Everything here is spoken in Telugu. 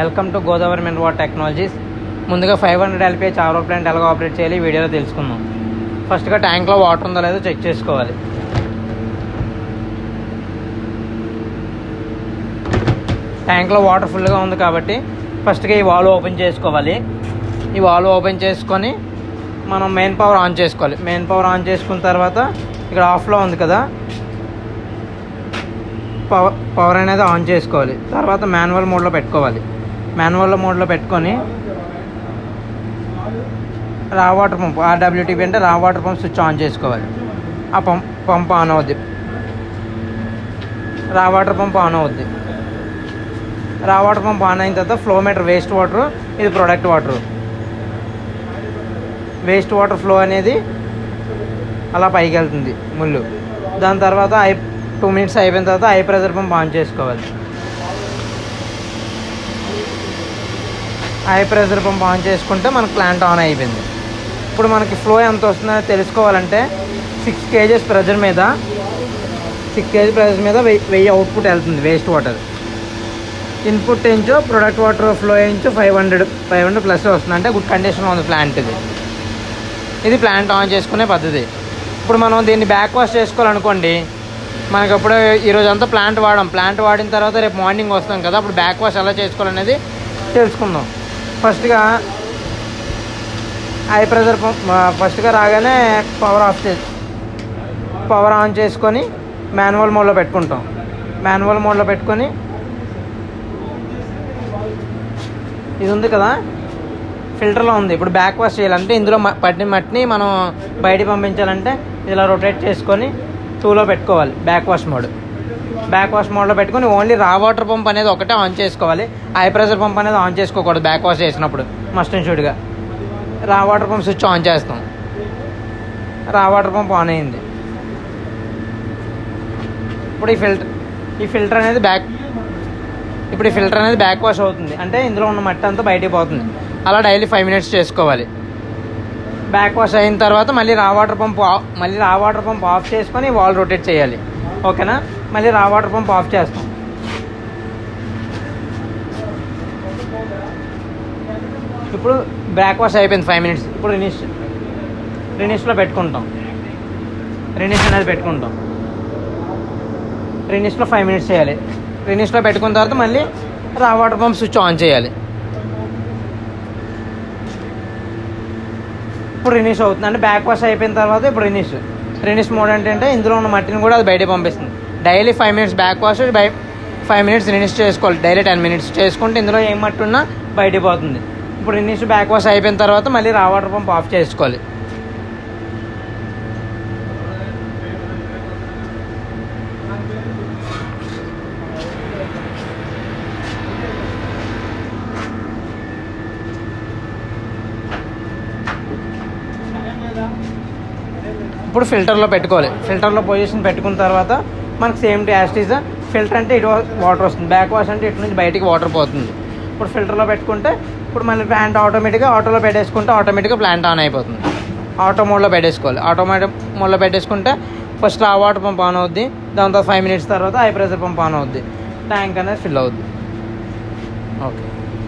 welcome to Godavari mineral technologies ముందుగా ఫైవ్ హండ్రెడ్ ఎల్పిఏ చారో ప్లాంట్ ఎలా ఆపరేట్ చేయాలి ఈ వీడియోలో తెలుసుకుందాం ఫస్ట్గా ట్యాంక్లో వాటర్ ఉందో లేదో చెక్ చేసుకోవాలి ట్యాంక్లో వాటర్ ఫుల్గా ఉంది కాబట్టి ఫస్ట్గా ఈ వాల్ ఓపెన్ చేసుకోవాలి ఈ వాల్ ఓపెన్ చేసుకొని మనం మెయిన్ పవర్ ఆన్ చేసుకోవాలి మెయిన్ పవర్ ఆన్ చేసుకున్న తర్వాత ఇక్కడ ఆఫ్లో ఉంది కదా పవర్ పవర్ అనేది ఆన్ చేసుకోవాలి తర్వాత మాన్యువల్ మోడ్లో పెట్టుకోవాలి మాన్యువల్ మోడ్లో పెట్టుకొని రా వాటర్ పంప్ ఆర్డబ్ల్యూటీపీ అంటే రా వాటర్ పంప్ స్విచ్ ఆన్ చేసుకోవాలి ఆ పంప్ పంప్ ఆన్ అవుద్ది రా వాటర్ పంప్ ఆన్ అవుద్ది రా వాటర్ పంప్ ఆన్ అయిన తర్వాత ఫ్లో మీటర్ వేస్ట్ వాటర్ ఇది product water waste water flow అనేది అలా పైకి వెళ్తుంది ముళ్ళు దాని తర్వాత ఐ టూ మినిట్స్ అయిపోయిన తర్వాత ఐ ప్రెజర్ పంప్ ఆన్ చేసుకోవాలి హై ప్రెషర్ పంప్ ఆన్ చేసుకుంటే మనకు ప్లాంట్ ఆన్ అయిపోయింది ఇప్పుడు మనకి ఫ్లో ఎంత వస్తుందో తెలుసుకోవాలంటే సిక్స్ కేజెస్ ప్రెజర్ మీద సిక్స్ కేజీ ప్రెజర్ మీద వెయ్యి వెయ్యి అవుట్పుట్ వెళ్తుంది waste water input inch product water flow inch five hundred five hundred plus వస్తుంది అంటే గుడ్ కండిషన్లో ఉంది ప్లాంట్ ఇది ఇది ప్లాంట్ ఆన్ చేసుకునే పద్ధతి ఇప్పుడు మనం దీన్ని బ్యాక్ వాష్ చేసుకోవాలనుకోండి మనకి అప్పుడు ఈరోజు అంతా ప్లాంట్ వాడాం ప్లాంట్ వాడిన తర్వాత రేపు మార్నింగ్ వస్తాం కదా అప్పుడు బ్యాక్ వాష్ ఎలా చేసుకోవాలనేది తెలుసుకుందాం ఫస్ట్గా హై ప్రెషర్ పంప్ ఫస్ట్గా రాగానే పవర్ ఆఫ్ చే పవర్ ఆన్ చేసుకొని మాన్యువల్ మోడ్లో పెట్టుకుంటాం మాన్యువల్ మోడ్లో పెట్టుకొని ఇది ఉంది కదా ఫిల్టర్లో ఉంది ఇప్పుడు బ్యాక్ వాష్ చేయాలంటే ఇందులో మ- పట్టిన మట్టిని మనం బయటికి పంపించాలంటే ఇలా రొటేట్ చేసుకొని టూలో పెట్టుకోవాలి back wash mode back wash మోడ్లో పెట్టుకొని ఓన్లీ రా వాటర్ పంప్ అనేది ఒకటే ఆన్ చేసుకోవాలి హై ప్రెషర్ పంప్ అనేది ఆన్ చేసుకోకూడదు బ్యాక్ వాష్ చేసినప్పుడు మస్ట్ అండ్ షుడ్గా raw water pump switch on చేస్తాం రా వాటర్ పంప్ ఆన్ అయింది ఇప్పుడు ఈ ఫిల్టర్ ఈ ఫిల్టర్ అనేది బ్యాక్ ఇప్పుడు ఈ ఫిల్టర్ అనేది బ్యాక్ వాష్ అవుతుంది అంటే ఇందులో ఉన్న మట్టి అంతా బయటికి పోతుంది అలా డైలీ ఫైవ్ మినిట్స్ చేసుకోవాలి బ్యాక్ వాష్ అయిన తర్వాత మళ్ళీ రా వాటర్ పంప్ ఆఫ్ మళ్ళీ రా వాటర్ పంప్ ఆఫ్ చేసుకొని వాల్ రొటేట్ చేయాలి ఓకేనా మళ్ళీ రా వాటర్ పంప్ ఆఫ్ చేస్తాం ఇప్పుడు బ్యాక్ వాష్ అయిపోయింది ఫైవ్ మినిట్స్ ఇప్పుడు రినిష్ రినిష్లో పెట్టుకుంటాం రినిష్ అనేది పెట్టుకుంటాం రినిష్లో ఫైవ్ మినిట్స్ చేయాలి రినిష్లో పెట్టుకున్న తర్వాత మళ్ళీ raw water pump switch on చేయాలి ఇప్పుడు రినిష్ అవుతుంది అంటే బ్యాక్ వాష్ అయిపోయిన తర్వాత ఇప్పుడు రినిష్ రినిష్ మోడ్ ఏంటంటే ఇందులో ఉన్న మట్టిని కూడా అది బయటకు పంపిస్తుంది daily five minutes back wash by five minutes rinse చేసుకోవాలి డైలీ టెన్ మినిట్స్ చేసుకుంటే ఇందులో ఏం మట్టి ఉన్నా బయటికి పోతుంది ఇప్పుడు రినిష్ బ్యాక్ వాష్ అయిపోయిన తర్వాత మళ్ళీ రా వాటర్ పంప్ ఆఫ్ చేసుకోవాలి ఇప్పుడు ఫిల్టర్లో పెట్టుకోవాలి ఫిల్టర్లో పొజిషన్ పెట్టుకున్న తర్వాత మనకు సేమ్ యాస్టీస్ ఫిల్టర్ అంటే ఇటు వాటర్ వస్తుంది బ్యాక్ వాష్ అంటే ఇటు నుంచి బయటికి వాటర్ పోతుంది ఇప్పుడు ఫిల్టర్లో పెట్టుకుంటే ఇప్పుడు మళ్ళీ ప్లాంట్ ఆటోమేటిక్గా ఆటోలో పెట్టేసుకుంటే ఆటోమేటిక్గా ప్లాంట్ ఆన్ అయిపోతుంది ఆటో మోడ్లో పెట్టేసుకోవాలి ఆటోమేటిక్ మోడ్లో పెట్టేసుకుంటే ఫస్ట్ ఆ వాటర్ పంప్ ఆన్ అవుద్ది దాని తర్వాత ఫైవ్ మినిట్స్ తర్వాత హై ప్రెషర్ పంప్ ఆన్ అవుద్ది ట్యాంక్ అనేది ఫిల్ అవుద్ది ఓకే